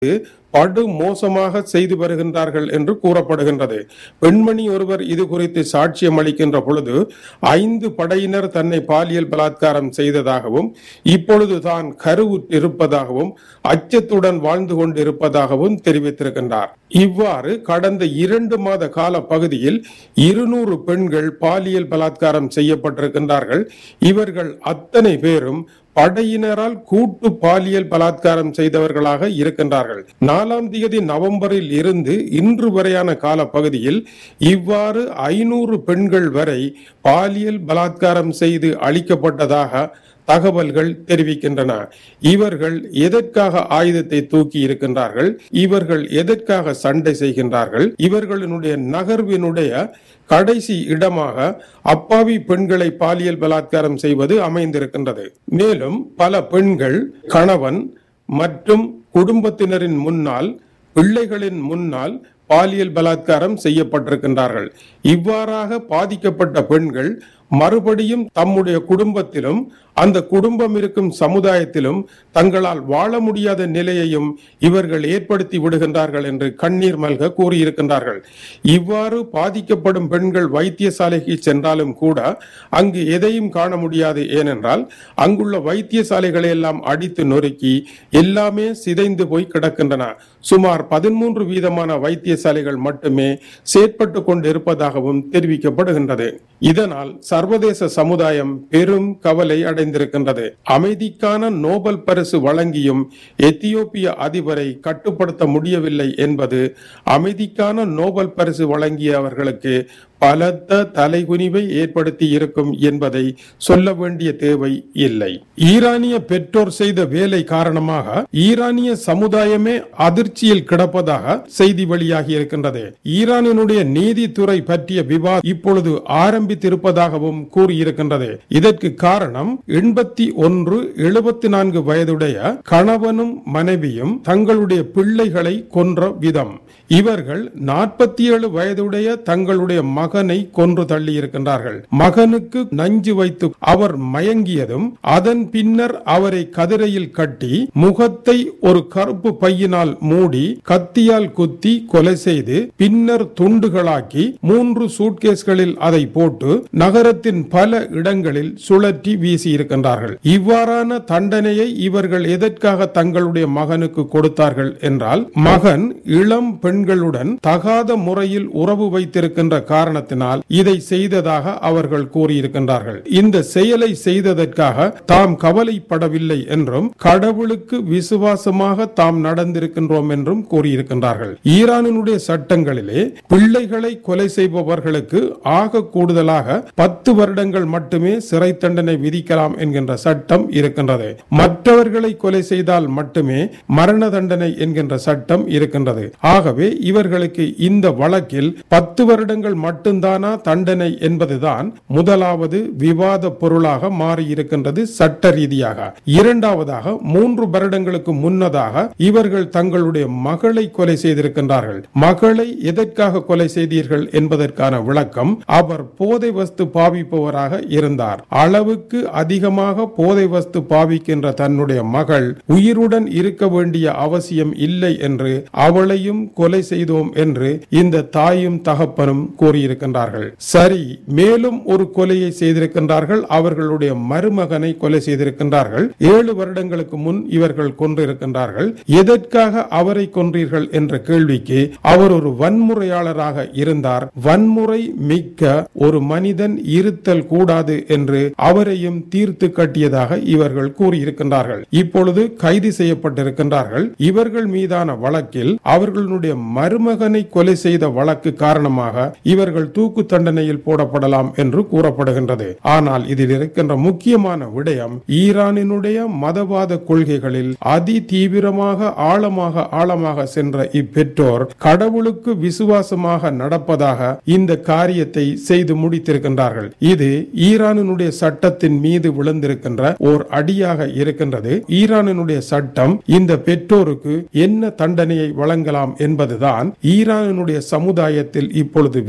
படு மோசமாக செய்து வருகின்றார்கள் என்று கூறப்படுகின்றது பெண்மணி ஒருவர் இது குறித்து சாட்சியம் அளிக்கின்ற பொழுது ஐந்து படையினர் தன்னை பாலியல் பலாத்காரம் செய்ததாகவும் இப்பொழுது தான் கருவுற்றிருப்பதாகவும் அச்சத்துடன் வாழ்ந்து கொண்டிருப்பதாகவும் தெரிவித்திருக்கின்றார் இவ்வாறு கடந்த இரண்டு மாத கால பகுதியில் இருநூறு பெண்கள் பாலியல் பலாத்காரம் செய்யப்பட்டிருக்கின்றார்கள் இவர்கள் அத்தனை பேரும் படையினரால் கூட்டு பாலியல் பலாத்காரம் செய்தவர்களாக இருக்கின்றார்கள் நாலாம் தேதி நவம்பரில் இருந்து இன்று வரையான கால பகுதியில் இவ்வாறு ஐநூறு பெண்கள் வரை பாலியல் பலாத்காரம் செய்து அளிக்கப்பட்டதாக தகவல்கள் தெரிவிக்கின்றன இவர்கள் எதற்காக ஆயுதத்தை தூக்கி இருக்கின்றார்கள் இவர்கள் எதற்காக சண்டை செய்கின்றார்கள் இவர்களுடைய நகர்வினுடைய கடைசி இடமாக அப்பாவி பெண்களை பாலியல் பலாத்காரம் செய்வது அமைந்திருக்கின்றது மேலும் பல பெண்கள் கணவன் மற்றும் குடும்பத்தினரின் முன்னால் பிள்ளைகளின் முன்னால் பாலியல் பலாத்காரம் செய்யப்பட்டிருக்கின்றார்கள் இவ்வாறாக பாதிக்கப்பட்ட பெண்கள் மறுபடியும் தம்முடைய குடும்பத்திலும் அந்த குடும்பம் இருக்கும் சமுதாயத்திலும் தங்களால் வாழ முடியாத நிலையையும் இவர்கள் ஏற்படுத்தி விடுகின்றார்கள் என்று கண்ணீர் மல்க கூறியிருக்கின்றார்கள் இவ்வாறு பாதிக்கப்படும் பெண்கள் வைத்தியசாலைக்கு சென்றாலும் கூட அங்கு எதையும் காண முடியாது ஏனென்றால் அங்குள்ள வைத்தியசாலைகளை எல்லாம் அடித்து நொறுக்கி எல்லாமே சிதைந்து போய் கிடக்கின்றன சுமார் பதிமூன்று வீதமான வைத்தியசாலைகள் மட்டுமே செயற்பட்டு கொண்டு இருப்பதாகவும் தெரிவிக்கப்படுகின்றது இதனால் சர்வதேச சமுதாயம் பெரும் கவலை அடைந்திருக்கின்றது அமைதிக்கான நோபல் பரிசு வழங்கியும் எத்தியோப்பிய அதிபரை கட்டுப்படுத்த முடியவில்லை என்பது அமைதிக்கான நோபல் பரிசு வழங்கியவர்களுக்கு பலத்த தலைகுனிவை ஏற்படுத்தி இருக்கும் என்பதை சொல்ல வேண்டிய தேவை இல்லை ஈரானிய பெற்றோர் செய்த வேலை காரணமாக ஈரானிய சமுதாயமே அதிர்ச்சியில் கிடப்பதாக செய்தி வெளியாகி இருக்கின்றது ஈரானினுடைய நீதித்துறை பற்றிய விவாதம் இப்பொழுது ஆரம்பித்திருப்பதாகவும் கூறியிருக்கின்றது இதற்கு காரணம் எண்பத்தி ஒன்று எழுபத்தி நான்கு வயதுடைய கணவனும் மனைவியும் தங்களுடைய பிள்ளைகளை கொன்ற விதம் இவர்கள் நாற்பத்தி ஏழு வயதுடைய தங்களுடைய மகனை கொன்று தள்ளி இருக்கின்றார்கள் மகனுக்கு நஞ்சு வைத்து அவர் மயங்கியதும் அதன் பின்னர் அவரை கதிரையில் கட்டி முகத்தை ஒரு கருப்பு பையினால் மூடி கத்தியால் குத்தி கொலை செய்து பின்னர் துண்டுகளாக்கி மூன்று சூட்கேஸ்களில் அதை போட்டு நகரத்தின் பல இடங்களில் சுழற்றி வீசி இருக்கின்றார்கள் இவ்வாறான தண்டனையை இவர்கள் எதற்காக தங்களுடைய மகனுக்கு கொடுத்தார்கள் என்றால் மகன் இளம் பெண்களுடன் தகாத முறையில் உறவு வைத்திருக்கின்ற காரணத்தினால் இதை செய்ததாக அவர்கள் கூறியிருக்கின்றார்கள் இந்த செயலை செய்ததற்காக தாம் கவலைப்படவில்லை என்றும் கடவுளுக்கு விசுவாசமாக தாம் நடந்திருக்கின்றோம் என்றும் கூறியிருக்கின்றார்கள் ஈரானினுடைய சட்டங்களிலே பிள்ளைகளை கொலை செய்பவர்களுக்கு ஆக கூடுதலாக பத்து வருடங்கள் மட்டுமே சிறை தண்டனை விதிக்கலாம் என்கின்ற சட்டம் இருக்கின்றது மற்றவர்களை கொலை செய்தால் மட்டுமே மரண தண்டனை என்கின்ற சட்டம் இருக்கின்றது ஆகவே இவர்களுக்கு இந்த வழக்கில் பத்து வருடங்கள் மட்டும்தானா தண்டனை என்பதுதான் முதலாவது விவாத பொருளாக மாறி இருக்கின்றது சட்ட ரீதியாக இரண்டாவதாக மூன்று வருடங்களுக்கு முன்னதாக இவர்கள் தங்களுடைய மகளை கொலை செய்திருக்கின்றார்கள் மகளை எதற்காக கொலை செய்தீர்கள் என்பதற்கான விளக்கம் அவர் போதை வஸ்து பாவிப்பவராக இருந்தார் அளவுக்கு அதிகமாக போதை வஸ்து பாவிக்கின்ற தன்னுடைய மகள் உயிருடன் இருக்க வேண்டிய அவசியம் இல்லை என்று அவளையும் கொலை செய்தோம் என்று இந்த தாயும் தகப்பனும் கூறியிருக்கின்றார்கள் சரி மேலும் ஒரு கொலையை செய்திருக்கின்றார்கள் அவர்களுடைய மருமகனை கொலை செய்திருக்கின்றார்கள் ஏழு வருடங்களுக்கு முன் இவர்கள் கொன்றிருக்கின்றார்கள் எதற்காக அவரை கொன்றீர்கள் என்ற கேள்விக்கு அவர் ஒரு வன்முறையாளராக இருந்தார் வன்முறை மிக்க ஒரு மனிதன் இருத்தல் கூடாது என்று அவரையும் தீர்த்து கட்டியதாக இவர்கள் கூறியிருக்கின்றார்கள் இப்பொழுது கைது செய்யப்பட்டிருக்கின்றார்கள் இவர்கள் மீதான வழக்கில் அவர்களுடைய மருமகனை கொலை செய்த வழக்கு காரணமாக இவர்கள் தூக்கு தண்டனையில் போடப்படலாம் என்று கூறப்படுகின்றது ஆனால் இதில் இருக்கின்ற முக்கியமான விடயம் ஈரானினுடைய மதவாத கொள்கைகளில் அதி தீவிரமாக ஆழமாக ஆழமாக சென்ற இப்பெற்றோர் கடவுளுக்கு விசுவாசமாக நடப்பதாக இந்த காரியத்தை செய்து முடித்திருக்கின்றார்கள் இது ஈரானினுடைய சட்டத்தின் மீது விழுந்திருக்கின்ற ஓர் அடியாக இருக்கின்றது ஈரானினுடைய சட்டம் இந்த பெற்றோருக்கு என்ன தண்டனையை வழங்கலாம் என்பதுதான் ஈரானினுடைய சமுதாயத்தில் இப்பொழுது விவாதம்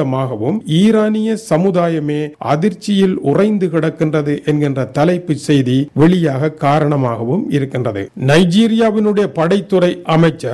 அழுத்தமாகவும் ஈரானிய சமுதாயமே அதிர்ச்சியில் உறைந்து கிடக்கின்றது என்கின்ற தலைப்பு செய்தி வெளியாக காரணமாகவும் இருக்கின்றது நைஜீரியாவினுடைய படைத்துறை அமைச்சர்